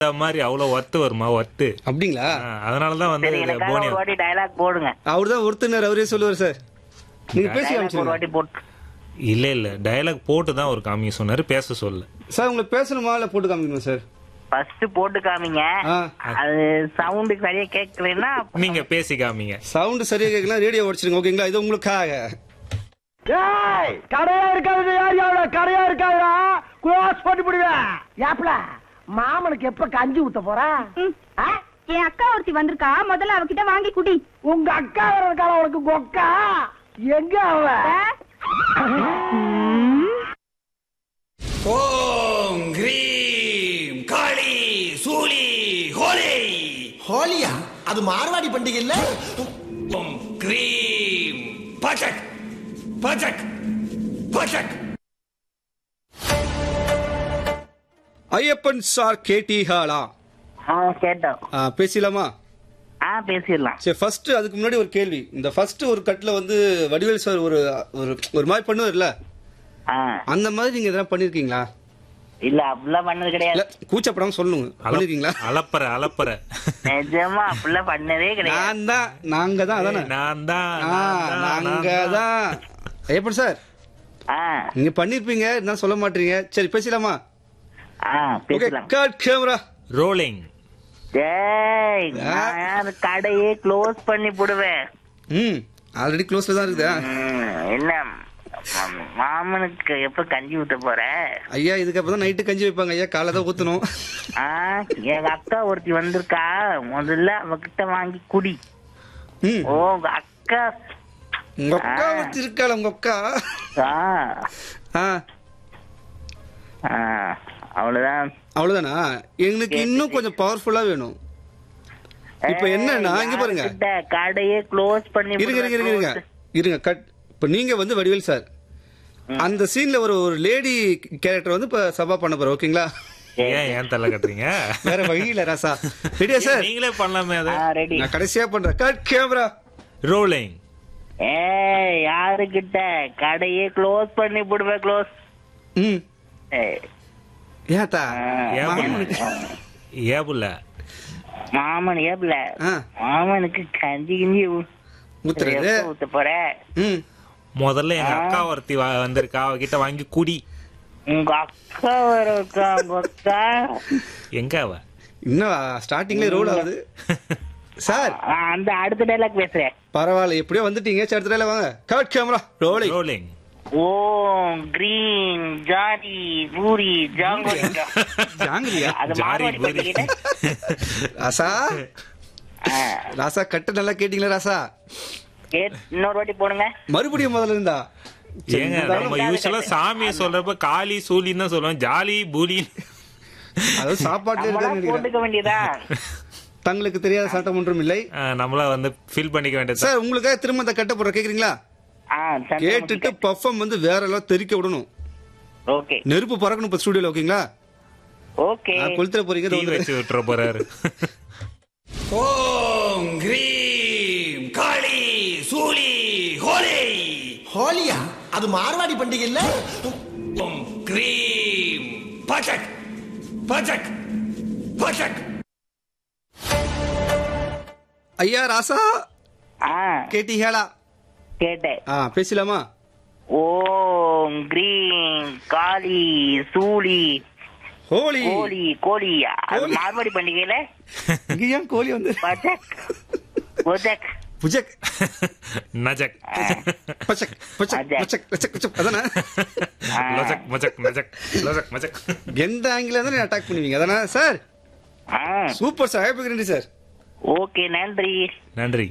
இந்த மாதிரி அவ்வளவு ஒர்த்து வருமா ஒர்த்து அப்படிங்களா அதனாலதான் வந்து சரி எனக்காக போனியா ஒரு வாட்டி டயலாக் போடுங்க அவர் தான் ஒருத்தர் அவரே சொல்லுவார் சார் நீங்க பேசி டயலாக் ஒரு காமிச்சிருங்க வாட்டி போட்டு இல்ல இல்ல டயலாக் போட்டு தான் ஒரு காமிக்க சொன்னாரு பேச சொல்ல சார் உங்களுக்கு பேசணுமா இல்ல போட்டு காமிக்கணுமா சார் ஃபர்ஸ்ட் போட்டு காமிங்க ஆ. அது சவுண்டு சரியா கேட்கலன்னா நீங்க பேசி காமிங்க சவுண்ட் சரியா கேட்கலாம் ரேடியோ உடச்சிருங்க ஓகேங்களா இது உங்களுக்காக ஏய் கடையா இருக்காது யார் யாரோட கடையா இருக்காதா க்ளோஸ் பண்ணி விடுவேன் ஏப்ல மாமனுக்கு எப்ப கஞ்சி ஊத்த போற ம். ஆ? என் அக்கா ஒருத்தி வந்திருக்கா முதல்ல அவகிட்ட வாங்கி குடி உங்க அக்கா இருக்கால உனக்கு கொக்கா எங்க அவ ஓம் கிரீம் காளி சூலி ஹோலி ஹோலியா அது மார்வாடி பண்டிகை இல்ல ஓம் கிரீம் பச்சக் பச்சக் பச்சக் ஐயப்பன் சார் கேட்டி ஹாலா ஆ கேட்டோம் ஆ, பேசிடலாமா ஆ பேசிடலாம் சரி ஃபர்ஸ்ட் அதுக்கு முன்னாடி ஒரு கேள்வி இந்த ஃபர்ஸ்ட் ஒரு கட்ல வந்து வடிவேல் சார் ஒரு ஒரு ஒரு மாதிரி பண்ணுவார்ல ஆ அந்த மாதிரி நீங்க எதனா பண்ணிருக்கீங்களா இல்ல அப்படிலாம் பண்ணது இல்ல கிடையாது கூச்சப்படாம சொல்லணுங்க பண்ணிருக்கீங்களா அலப்பற அலப்பற நிஜமா அப்படிலாம் பண்ணதே கிடையாது நான் தான் நாங்க தான் அதானே நான் தான் ஆ, நான் தான், நாங்க நான் தான். தான் ஐயப்பன் சார் ஆ நீங்க பண்ணிருப்பீங்க என்ன சொல்ல மாட்டீங்க சரி பேசலாமா ஆ ஓகே பேசலாம் கட் கேமரா ரோலிங் டேய் நான் யார் கடையே க்ளோஸ் பண்ணி போடுவேன் ம் ஆல்ரெடி க்ளோஸ்ல தான் இருக்குதா ம், என்ன மா- மாமனுக்கு எப்ப கஞ்சி ஊத்த போற ஐயா இதுக்கப்புறம் தான் நைட்டு கஞ்சி வைப்பாங்க ஐயா காலை தான் ஊத்தணும் ஆ எங்க அக்கா ஒருத்தி வந்திருக்கா முதல்ல அவகிட்ட வாங்கி குடி ம் ஓ உங்க அக்கா உங்க அக்கா ஒருத்தி இருக்காள உங்க அக்கா ஆ ஆ ஆ, அவ்வளவுதான் அவ்வளவுதானா எங்களுக்கு இன்னும் கொஞ்சம் பவர்ஃபுல்லா வேணும் இப்ப என்னன்னா இங்க பாருங்க யார்கிட்ட கடையே க்ளோஸ் பண்ணி இருங்க இருங்க இருங்க இருங்க close. இருங்க கட் இப்ப நீங்க வந்து வடிவேல் சார் அந்த சீன்ல ஒரு ஒரு லேடி கேரக்டர் வந்து இப்ப சபா பண்ண போறோம் ஓகேங்களா ஏன் ஏன் தள்ள கட்டுறீங்க வேற வழி இல்ல ராசா ரெடியா சார் நீங்களே பண்ணலாமே அதை ஆ ரெடி நான் கடைசியா பண்றேன் கட் கேமரா ரோலிங் ஏய் யாருகிட்ட கடையே க்ளோஸ் பண்ணி போடுவேன் க்ளோஸ் ம் ஏத்தா ஏன் மாமனுக்கு ஏன் புள்ள மாமன் ஏப்ல ஆ. மாமனுக்கு கஞ்சி கிஞ்சி ஊ- ஊத்துறது எப்ப ஊத்த போற ம் முதல்ல எங்க அக்கா ஒருத்தி வா- வந்திருக்கா அவகிட்ட வாங்கி குடி உங்க அக்கா வர இருக்கா உங்க அக்கா எங்க அவ இன்னும் ஸ்டார்டிங்ல ரோல் ஆகுது சார் ஆ, அந்த அடுத்த டைலாக் பேசுறேன் பரவாயில்ல எப்படியோ வந்துட்டீங்க சரி அடுத்த வாங்க கட் கேமரா ரோலிங் ரோலிங் ஓம் கிரீன் ஜாதி பூரி ஜாங்கோ ஜாங்கிரியா அது ஜாரி மார்வாடி பூரி பண்டிகையில ராசா ஆ, ராசா கட்டு நல்லா கேட்டீங்களா ராசா கேட்- இன்னொரு வாட்டி போடுங்க மறுபடியும் முதல்ல இருந்தா ஏங்க நம்ம யூஸ்வலா சாமியை சொல்றப்ப காளி சூலின்னு தான் சொல்லுவோம் ஜாலி பூலி அதாவது சாப்பாட்டுல நம்மளா இருக்கான்னு நினைக்கிறேன் போட்டுக்க வேண்டியதா தங்களுக்கு தெரியாத சட்டம் ஒன்றும் இல்லை நம்மளா வந்து ஃபீல் பண்ணிக்க வேண்டியது சார் உங்களுக்காக திரும்ப அந்த கட்ட போடுற கேக்குறீங்களா ஆ கேட்டுட்டு பர்ஃபார்ம் வந்து வேற எல்லாம் தெறிக்க விடணும் ஓகே நெருப்பு பறக்கணும் இப்ப ஸ்டுடியோல ஓகேங்களா ஓகே ஆ, கொளுத்துற போறீங்க தீ இதோ வந்து- வச்சு விட்டுற போறாரு ஓம் கிரீம் காளி சூலி ஹோலி ஹோலியா அது மார்வாடி பண்டிகை இல்ல ஓம் கிரீம் பச்சக் பச்சக் பச்சக் ஐயா ராசா ஆ கேட்டீங்களா கேட்டேன் ஆ பேசலாமா ஓம் கிரீன் காளி சூலி ஹோலி கோழி கோழி அது கோழி. மார்வாடி பண்டிகையில இங்க ஏன் கோழி வந்து பச்சக் பச்சக் புஜக் நஜக் பச்சக் பச்சக் அஜக். பச்சக் பச்சக் பச்சக் அதானே லொஜக் மஜக் நஜக் லொஜக் மஜக் எந்த ஆங்கில இருந்தா அட்டாக் பண்ணுவீங்க அதானே சார் ஆ சூப்பர் சார் ஹாப்பி நன்றி சார் ஓகே நன்றி நன்றி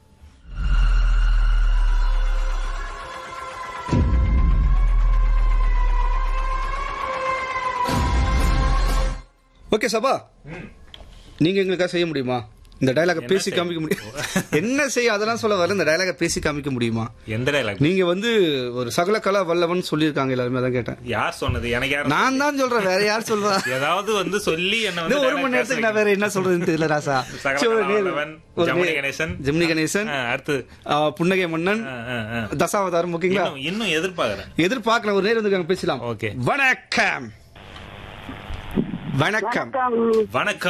ஓகே சபா நீங்க எங்களுக்காக செய்ய முடியுமா இந்த டயலாக பேசி செய்ய? காமிக்க முடியும் என்ன செய்ய அதெல்லாம் சொல்ல வரல இந்த டயலாக பேசி காமிக்க முடியுமா எந்த டைலாக் நீங்க வந்து ஒரு சகல கலா வல்லவன் சொல்லியிருக்காங்க எல்லாருமே அதான் கேட்டேன் யார் சொன்னது எனக்கு யார் நான் தான் சொல்றேன் வேற யார் சொல்றா ஏதாவது வந்து சொல்லி என்ன இன்னும் வந்து ஒரு மணி dialogue நேரத்துக்கு நான் பேச வேற என்ன சொல்றதுன்னு தெரியல ராசா சகல சரி, ஒரு நேர்- கலாவல்லவன், ஒரு ஜெமினி நேர்- கணேசன். ஜெமினி கணேசன் ஆ, அடுத்து ஆ, புன்னகை மன்னன் ஆ, ஆ, ஆ. தசாவதாரம் ஓகேங்களா இன்னும் இன்னும் எதிர்பார்க்கறேன் எதிர்பார்க்கலாம் ஒரு நேரம் வந்து பேசலாம் ஓகே. வணக்கம் வணக்கம் வணக்கம்